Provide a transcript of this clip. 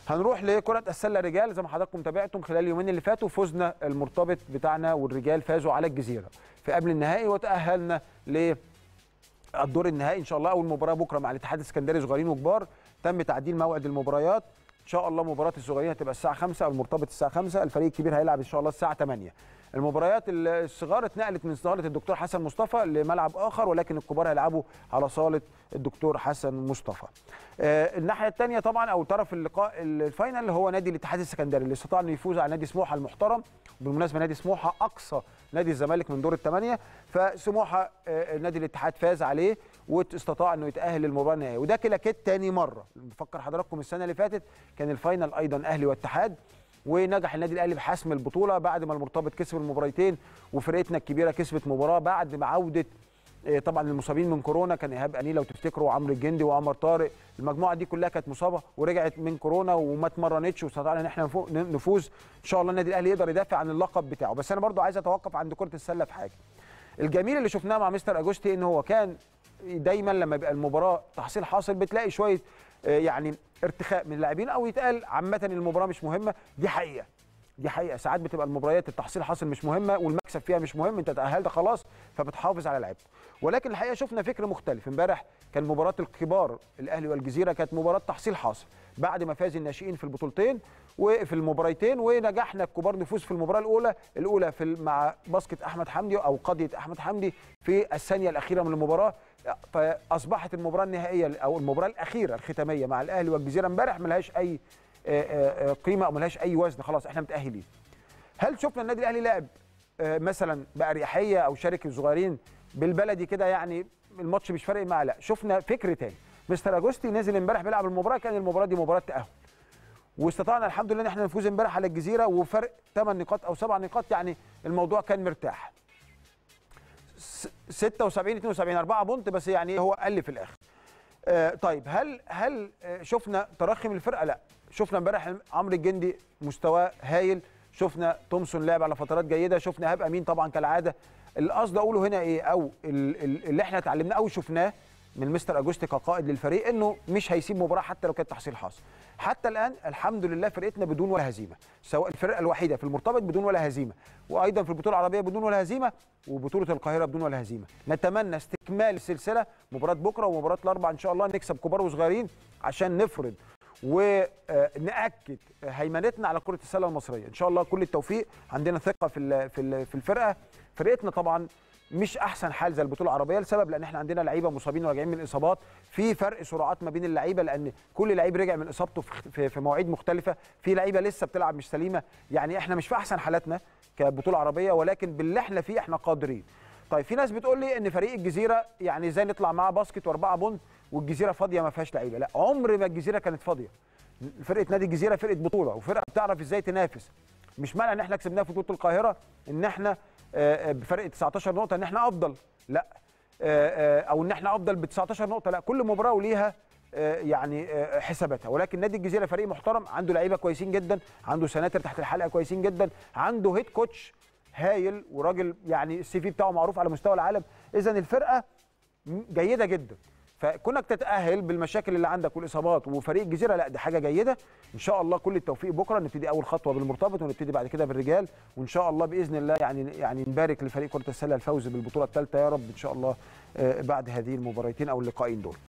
هنروح لكرة السلة رجال زي ما حضراتكم تابعتم خلال اليومين اللي فاتوا فزنا المرتبط بتاعنا والرجال فازوا على الجزيرة في قبل النهائي وتأهلنا للدور النهائي إن شاء الله أول مباراة بكرة مع الاتحاد السكندري صغيرين وكبار تم تعديل موعد المباريات إن شاء الله مباراة الصغيرين هتبقى الساعة 5 المرتبط الساعة 5 الفريق الكبير هيلعب إن شاء الله الساعة 8 المباريات الصغار اتنقلت من صاله الدكتور حسن مصطفى لملعب اخر ولكن الكبار هيلعبوا على صاله الدكتور حسن مصطفى. آه الناحيه الثانيه طبعا او طرف اللقاء الفاينل هو نادي الاتحاد السكندري اللي استطاع انه يفوز على نادي سموحه المحترم بالمناسبه نادي سموحه اقصى نادي الزمالك من دور الثمانيه فسموحه آه نادي الاتحاد فاز عليه واستطاع انه يتاهل للمباراه النهائيه وده كده كده تاني مره بفكر حضراتكم السنه اللي فاتت كان الفاينل ايضا اهلي واتحاد ونجح النادي الاهلي بحسم البطوله بعد ما المرتبط كسب المباراتين وفرقتنا الكبيره كسبت مباراه بعد ما عوده طبعا المصابين من كورونا كان ايهاب انيل لو تفتكروا وعمرو الجندي وعمر طارق المجموعه دي كلها كانت مصابه ورجعت من كورونا وما اتمرنتش واستطعنا ان احنا نفوز ان شاء الله النادي الاهلي يقدر يدافع عن اللقب بتاعه بس انا برضو عايز اتوقف عند كره السله في حاجه الجميل اللي شفناه مع مستر اجوستي ان هو كان دايما لما يبقى المباراه تحصيل حاصل بتلاقي شويه يعني ارتخاء من اللاعبين او يتقال عامه المباراه مش مهمه دي حقيقه دي حقيقه ساعات بتبقى المباريات التحصيل حاصل مش مهمه والمكسب فيها مش مهم انت تاهلت خلاص فبتحافظ على لعيبتك ولكن الحقيقه شفنا فكر مختلف امبارح كان مباراه الكبار الاهلي والجزيره كانت مباراه تحصيل حاصل بعد ما فاز الناشئين في البطولتين وفي المباريتين ونجحنا الكبار نفوز في المباراه الاولى الاولى في مع باسكت احمد حمدي او قضيه احمد حمدي في الثانيه الاخيره من المباراه فاصبحت المباراه النهائيه او المباراه الاخيره الختاميه مع الاهلي والجزيره امبارح ملهاش اي قيمه او ملهاش اي وزن خلاص احنا متاهلين هل شفنا النادي الاهلي لعب مثلا باريحيه او شارك الصغيرين بالبلدي كده يعني الماتش مش فارق معاه لا شفنا فكر تاني مستر اجوستي نزل امبارح بيلعب المباراه كان المباراه دي مباراه تاهل واستطعنا الحمد لله ان احنا نفوز امبارح على الجزيره وفرق 8 نقاط او 7 نقاط يعني الموضوع كان مرتاح 76 72 4 بونت بس يعني هو قل في الاخر آه طيب هل هل شفنا ترخي من الفرقه لا شفنا امبارح عمرو الجندي مستواه هايل شفنا تومسون لعب على فترات جيده شفنا ايهاب امين طبعا كالعاده القصد اقوله هنا ايه او اللي احنا اتعلمناه او شفناه من مستر اجوستي كقائد للفريق انه مش هيسيب مباراه حتى لو كانت تحصيل حاصل حتى الان الحمد لله فرقتنا بدون ولا هزيمه سواء الفرقه الوحيده في المرتبط بدون ولا هزيمه وايضا في البطوله العربيه بدون ولا هزيمه وبطوله القاهره بدون ولا هزيمه نتمنى استكمال السلسله مباراه بكره ومباراه الاربعاء ان شاء الله نكسب كبار وصغيرين عشان نفرض ونأكد هيمنتنا على كرة السلة المصرية إن شاء الله كل التوفيق عندنا ثقة في في الفرقة فرقتنا طبعا مش احسن حال زي البطوله العربيه لسبب لان احنا عندنا لعيبه مصابين وراجعين من اصابات في فرق سرعات ما بين اللعيبه لان كل لعيب رجع من اصابته في, في مواعيد مختلفه في لعيبه لسه بتلعب مش سليمه يعني احنا مش في احسن حالاتنا كبطوله عربيه ولكن باللي احنا فيه احنا قادرين طيب في ناس بتقول لي ان فريق الجزيره يعني ازاي نطلع معاه باسكت واربعه بونت والجزيره فاضيه ما فيهاش لعيبه لا عمر ما الجزيره كانت فاضيه فرقه نادي الجزيره فرقه بطوله وفرقه بتعرف ازاي تنافس مش معنى ان احنا كسبناها في بطوله القاهره ان احنا بفرق 19 نقطه ان احنا افضل لا او ان احنا افضل ب 19 نقطه لا كل مباراه وليها يعني حساباتها ولكن نادي الجزيره فريق محترم عنده لعيبه كويسين جدا عنده سناتر تحت الحلقه كويسين جدا عنده هيد كوتش هايل وراجل يعني السي في بتاعه معروف على مستوى العالم اذا الفرقه جيده جدا فكونك تتاهل بالمشاكل اللي عندك والاصابات وفريق الجزيره لا دي حاجه جيده ان شاء الله كل التوفيق بكره نبتدي اول خطوه بالمرتبط ونبتدي بعد كده بالرجال وان شاء الله باذن الله يعني يعني نبارك لفريق كره السله الفوز بالبطوله الثالثه يا رب ان شاء الله بعد هذه المباراتين او اللقاءين دول